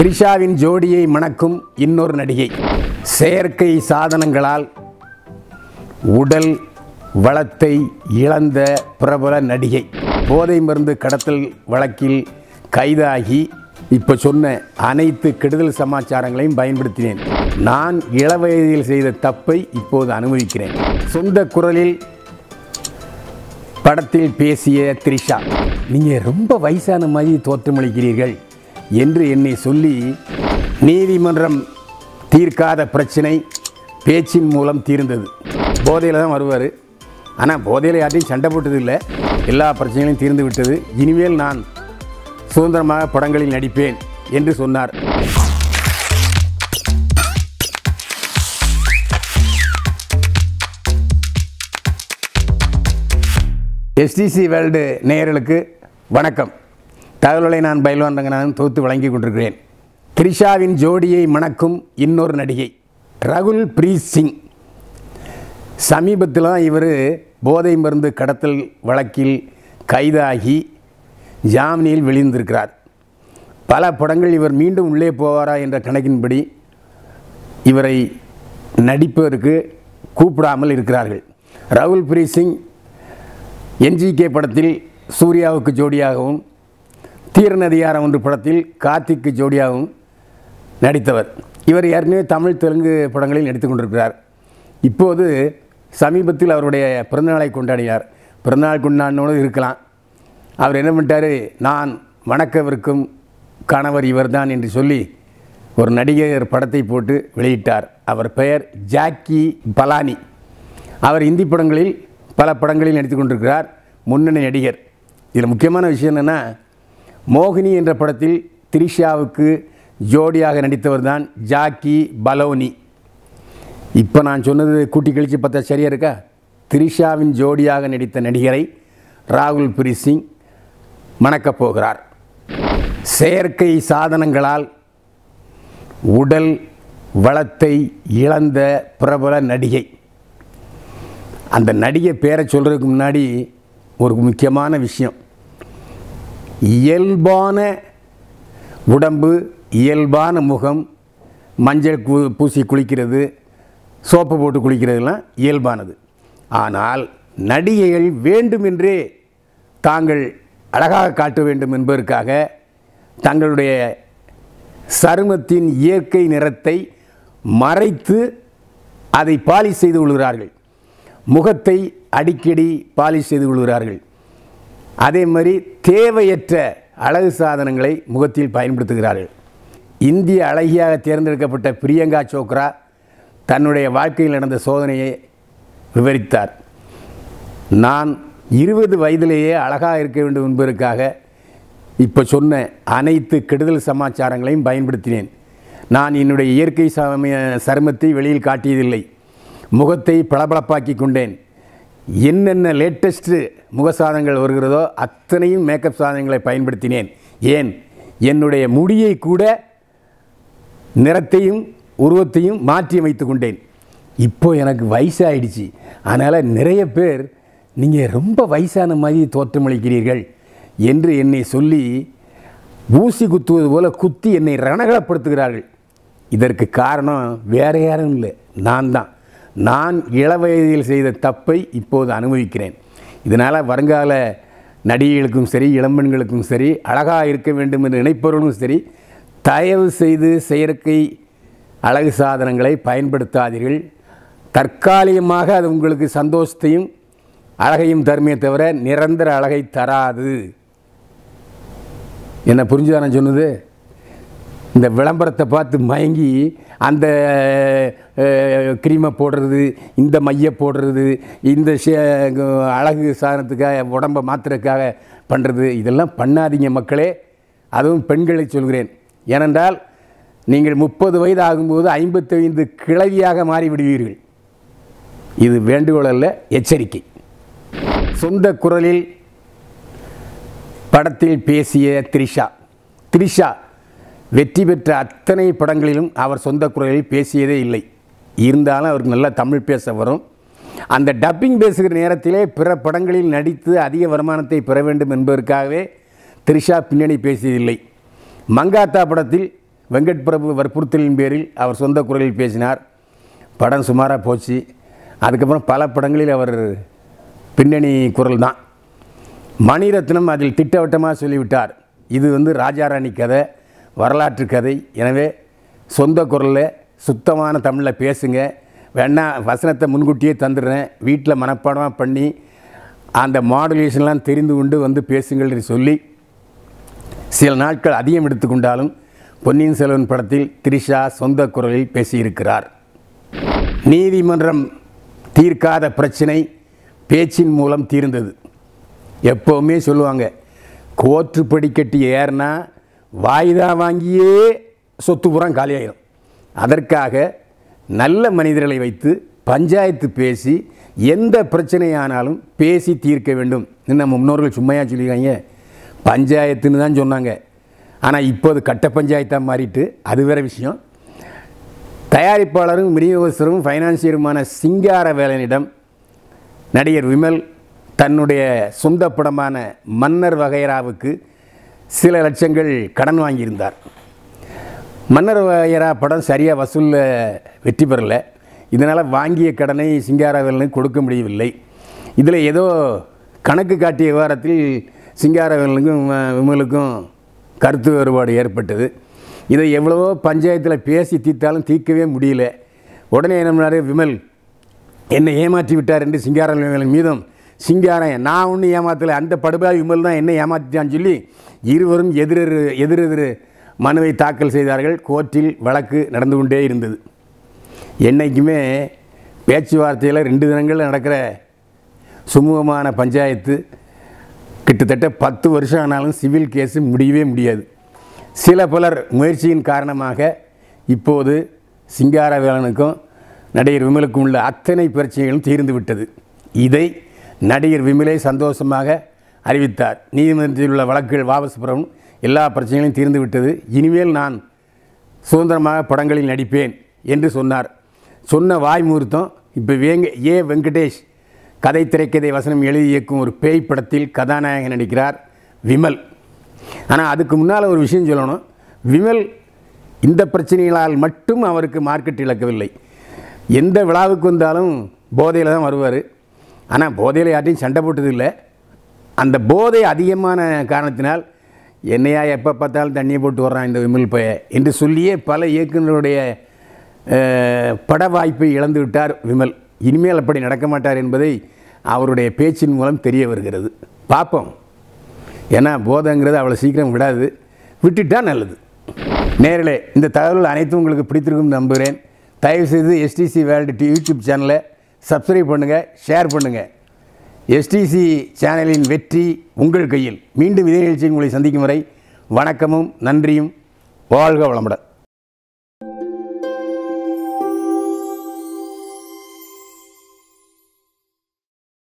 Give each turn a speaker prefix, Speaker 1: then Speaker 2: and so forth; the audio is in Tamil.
Speaker 1: த்ரிஷாவின் ஜோடியை மணக்கும் இன்னொரு நடிகை செயற்கை சாதனங்களால் உடல் வளத்தை இழந்த பிரபல நடிகை போதை மருந்து கடத்தல் வழக்கில் கைதாகி இப்போ சொன்ன அனைத்து கெடுதல் சமாச்சாரங்களையும் பயன்படுத்தினேன் நான் இளவயதில் செய்த தப்பை இப்போது அனுபவிக்கிறேன் சொந்த குரலில் படத்தில் பேசிய த்ரிஷா நீங்கள் ரொம்ப வயசான மாதிரி தோற்றமளிக்கிறீர்கள் என்று என்னை சொல்லி நீதிமன்றம் தீர்க்காத பிரச்சனை பேச்சின் மூலம் தீர்ந்தது போதையில் தான் வருவார் ஆனால் போதையில் யார்ட்டையும் சண்டை போட்டது இல்லை எல்லா பிரச்சனைகளையும் தீர்ந்து விட்டது இனிமேல் நான் சுதந்திரமாக படங்களில் நடிப்பேன் என்று சொன்னார் எஸ்டிசி வேர்ல்டு நேயர்களுக்கு வணக்கம் தகவல்களை நான் பயில்வான் ரங்கநாதன் தொகுத்து வழங்கி கொண்டிருக்கிறேன் த்ரிஷாவின் ஜோடியை மணக்கும் இன்னொரு நடிகை ரகுல் பிரீத் சிங் சமீபத்தில் தான் இவர் போதை மருந்து கடத்தல் வழக்கில் கைதாகி ஜாமீனில் வெளியிருந்திருக்கிறார் பல படங்கள் இவர் மீண்டும் உள்ளே போவாரா என்ற கணக்கின்படி இவரை நடிப்பதற்கு கூப்பிடாமல் இருக்கிறார்கள் ரகுல் பிரீத் சிங் என்ஜிகே படத்தில் சூர்யாவுக்கு ஜோடியாகவும் தீரநதியாரம் ஒன்று படத்தில் கார்த்திக்கு ஜோடியாகவும் நடித்தவர் இவர் ஏற்கனவே தமிழ் தெலுங்கு படங்களில் நடித்து கொண்டிருக்கிறார் இப்போது சமீபத்தில் அவருடைய பிறந்தநாளை கொண்டாடினார் பிறந்தநாள் கொண்டாடினோடு இருக்கலாம் அவர் என்ன பண்ணிட்டார் நான் வணக்கவிருக்கும் கணவர் இவர்தான் என்று சொல்லி ஒரு நடிகர் படத்தை போட்டு வெளியிட்டார் அவர் பெயர் ஜாக்கி பலானி அவர் இந்தி படங்களில் பல படங்களில் நடித்து கொண்டிருக்கிறார் முன்னணி நடிகர் இதில் முக்கியமான விஷயம் என்னென்னா மோகினி என்ற படத்தில் திரிஷாவுக்கு ஜோடியாக நடித்தவர் தான் ஜாக்கி பலோனி இப்போ நான் சொன்னது கூட்டி கழித்து பார்த்தா சரியா இருக்கா திரிஷாவின் ஜோடியாக நடித்த நடிகரை ராகுல் பிரீத் சிங் மணக்கப் போகிறார் செயற்கை சாதனங்களால் உடல் வளத்தை இழந்த பிரபல நடிகை அந்த நடிகை பேரை சொல்கிறதுக்கு முன்னாடி ஒரு முக்கியமான விஷயம் இயல்பான உடம்பு இயல்பான முகம் மஞ்சள் பூ பூசி குளிக்கிறது சோப்பு போட்டு குளிக்கிறதுலாம் இயல்பானது ஆனால் நடிகைகள் வேண்டுமென்றே தாங்கள் அழகாக காட்ட வேண்டும் என்பதற்காக தங்களுடைய சருமத்தின் இயற்கை நிறத்தை மறைத்து அதை பாலிஷ் செய்து கொள்கிறார்கள் முகத்தை அடிக்கடி பாலிஷ் செய்து கொள்கிறார்கள் அதே மாதிரி தேவையற்ற அழகு சாதனங்களை முகத்தில் பயன்படுத்துகிறார்கள் இந்திய அழகியாக தேர்ந்தெடுக்கப்பட்ட பிரியங்கா சோப்ரா தன்னுடைய வாழ்க்கையில் நடந்த சோதனையை விவரித்தார் நான் இருபது வயதிலேயே அழகாக இருக்க வேண்டும் என்பதற்காக இப்போ சொன்ன அனைத்து கெடுதல் சமாச்சாரங்களையும் பயன்படுத்தினேன் நான் என்னுடைய இயற்கை சமய சருமத்தை வெளியில் காட்டியதில்லை முகத்தை பளபளப்பாக்கி கொண்டேன் என்னென்ன லேட்டஸ்ட்டு முக சாதனங்கள் வருகிறதோ அத்தனையும் மேக்கப் சாதனங்களை பயன்படுத்தினேன் ஏன் என்னுடைய முடியை கூட நிறத்தையும் உருவத்தையும் மாற்றி அமைத்து கொண்டேன் இப்போ எனக்கு வயசாயிடுச்சு அதனால் நிறைய பேர் நீங்கள் ரொம்ப வயசான மாதிரி தோற்றமளிக்கிறீர்கள் என்று என்னை சொல்லி ஊசி குத்துவது போல குத்தி என்னை ரணகலப்படுத்துகிறார்கள் இதற்கு காரணம் வேற யாரும் இல்லை நான் தான் நான் இளவயதில் செய்த தப்பை இப்போது அனுபவிக்கிறேன் இதனால் வருங்கால நடிகைகளுக்கும் சரி இளம்பெண்களுக்கும் சரி அழகாக இருக்க வேண்டும் என்று நினைப்பவர்களும் சரி தயவு செய்து செயற்கை அழகு சாதனங்களை பயன்படுத்தாதீர்கள் தற்காலிகமாக அது உங்களுக்கு சந்தோஷத்தையும் அழகையும் தருமே தவிர நிரந்தர அழகை தராது என்ன புரிஞ்சுதா நான் சொன்னது இந்த விளம்பரத்தை பார்த்து மயங்கி அந்த கிரீமை போடுறது இந்த மைய போடுறது இந்த ஷே அழகு சாதனத்துக்காக உடம்பை மாற்றுறதுக்காக பண்ணுறது இதெல்லாம் பண்ணாதீங்க மக்களே அதுவும் பெண்களை சொல்கிறேன் ஏனென்றால் நீங்கள் முப்பது வயது ஆகும்போது ஐம்பத்தைந்து கிழவியாக மாறிவிடுவீர்கள் இது வேண்டுகோள் அல்ல எச்சரிக்கை சொந்த குரலில் படத்தில் பேசிய த்ரிஷா த்ரிஷா வெற்றி பெற்ற அத்தனை படங்களிலும் அவர் சொந்த குரலில் பேசியதே இல்லை இருந்தாலும் அவருக்கு நல்லா தமிழ் பேச வரும் அந்த டப்பிங் பேசுகிற நேரத்திலே பிற படங்களில் நடித்து அதிக வருமானத்தை பெற வேண்டும் என்பதற்காகவே த்ரிஷா பின்னணி பேசியதில்லை மங்காத்தா படத்தில் வெங்கட் பிரபு வற்புறுத்தலின் பேரில் அவர் சொந்த குரலில் பேசினார் படம் சுமாராக போச்சு அதுக்கப்புறம் பல படங்களில் அவர் பின்னணி குரல் தான் மணிரத்னம் அதில் திட்டவட்டமாக சொல்லிவிட்டார் இது வந்து ராஜாராணி கதை வரலாற்று கதை எனவே சொந்த குரலில் சுத்தமான தமிழில் பேசுங்க வேணா வசனத்தை முன்கூட்டியே தந்துடுறேன் வீட்டில் மனப்பாடமாக பண்ணி அந்த மாடுலேஷன்லாம் தெரிந்து கொண்டு வந்து பேசுங்கள் என்று சொல்லி சில நாட்கள் அதிகம் எடுத்துக்கொண்டாலும் பொன்னியின் செல்வன் படத்தில் த்ரிஷா சொந்த குரலில் பேசியிருக்கிறார் நீதிமன்றம் தீர்க்காத பிரச்சனை பேச்சின் மூலம் தீர்ந்தது எப்போவுமே சொல்லுவாங்க கோர்ட்டு படிக்கட்டு ஏறினா வாய்தா வாங்கியே சொத்து புறம் காலியாயிரும் அதற்காக நல்ல மனிதர்களை வைத்து பஞ்சாயத்து பேசி எந்த பிரச்சனையானாலும் பேசி தீர்க்க வேண்டும் நம்ம முன்னோர்கள் சும்மையாக சொல்லியிருக்காங்க பஞ்சாயத்துன்னு தான் சொன்னாங்க ஆனால் இப்போது கட்ட பஞ்சாயத்தாக மாறிட்டு அது வேறு விஷயம் தயாரிப்பாளரும் விநியோகஸ்தரும் ஃபைனான்சியருமான சிங்கார வேலனிடம் நடிகர் விமல் தன்னுடைய சொந்த படமான மன்னர் வகைராவுக்கு சில லட்சங்கள் கடன் வாங்கியிருந்தார் மன்னர் வகைரா படம் சரியாக வசூலில் வெற்றி பெறலை இதனால் வாங்கிய கடனை சிங்காரவேலனுக்கு கொடுக்க முடியவில்லை இதில் ஏதோ கணக்கு காட்டிய விவகாரத்தில் சிங்காரவேலனுக்கும் அஹ், விமலுக்கும் கருத்து வேறுபாடு ஏற்பட்டது இதை எவ்வளவோ பஞ்சாயத்தில் பேசி தீர்த்தாலும் தீர்க்கவே முடியல உடனே என்ன பண்ணாரு விமல் என்னை ஏமாற்றி விட்டார் என்று சிங்காரவேலன் மீதும் சிங்காரம் நான் ஒன்றும் ஏமாத்தலை அந்த படுபாய் விமல் தான் என்னை ஏமாற்றிட்டான்னு சொல்லி இருவரும் எதிரெதிர் எதிரெதிர் மனுவை தாக்கல் செய்தார்கள் கோர்ட்டில் வழக்கு நடந்து கொண்டே இருந்தது என்றைக்குமே பேச்சுவார்த்தையில் ரெண்டு தினங்கள் நடக்கிற சுமூகமான பஞ்சாயத்து கிட்டத்தட்ட பத்து வருஷம் ஆனாலும் சிவில் கேஸு முடியவே முடியாது சில பலர் முயற்சியின் காரணமாக இப்போது சிங்காரவேலனுக்கும் நடிகர் விமலுக்கும் உள்ள அத்தனை பிரச்சனைகளும் தீர்ந்து விட்டது இதை நடிகர் விமலே சந்தோஷமாக அறிவித்தார் நீதிமன்றத்தில் உள்ள வழக்குகள் வாபஸ் பெறவும் எல்லா பிரச்சனைகளும் தீர்ந்து விட்டது இனிமேல் நான் சுதந்திரமாக படங்களில் நடிப்பேன் என்று சொன்னார் சொன்ன வாய் முகூர்த்தம் இப்போ வேங்க ஏ வெங்கடேஷ் கதை திரைக்கதை வசனம் எழுதி இயக்கும் ஒரு பேய் படத்தில் கதாநாயகன் நடிக்கிறார் விமல் ஆனால் அதுக்கு முன்னால் ஒரு விஷயம் சொல்லணும் விமல் இந்த பிரச்சனைகளால் மட்டும் அவருக்கு மார்க்கெட் இழக்கவில்லை எந்த விழாவுக்கு வந்தாலும் போதையில் தான் வருவார் ஆனால் போதையில் யார்ட்டையும் சண்டை போட்டது இல்லை அந்த போதை அதிகமான காரணத்தினால் என்னையா எப்போ பார்த்தாலும் தண்ணியை போட்டு வர்றான் இந்த விமல் பைய என்று சொல்லியே பல இயக்குநருடைய அஹ், பட வாய்ப்பை இழந்து விட்டார் விமல் இனிமேல் அப்படி நடக்க மாட்டார் என்பதை அவருடைய பேச்சின் மூலம் தெரிய வருகிறது பார்ப்போம் ஏன்னா போதைங்கிறது அவ்வளோ சீக்கிரம் விடாது விட்டுட்டா நல்லது நேரிலே இந்த தகவல்கள் அனைத்தும் உங்களுக்கு பிடித்திருக்கும் நம்புகிறேன் தயவுசெய்து எஸ்டிசி வேர்ல்டு டி யூடியூப் சேனலை சப்ஸ்கிரைப் பண்ணுங்கள் ஷேர் பண்ணுங்கள் எஸ்டிசி சேனலின் வெற்றி உங்கள் கையில் மீண்டும் இதே நிகழ்ச்சியில் உங்களை சந்திக்கும் வரை வணக்கமும் நன்றியும் வாழ்க வளமுடன்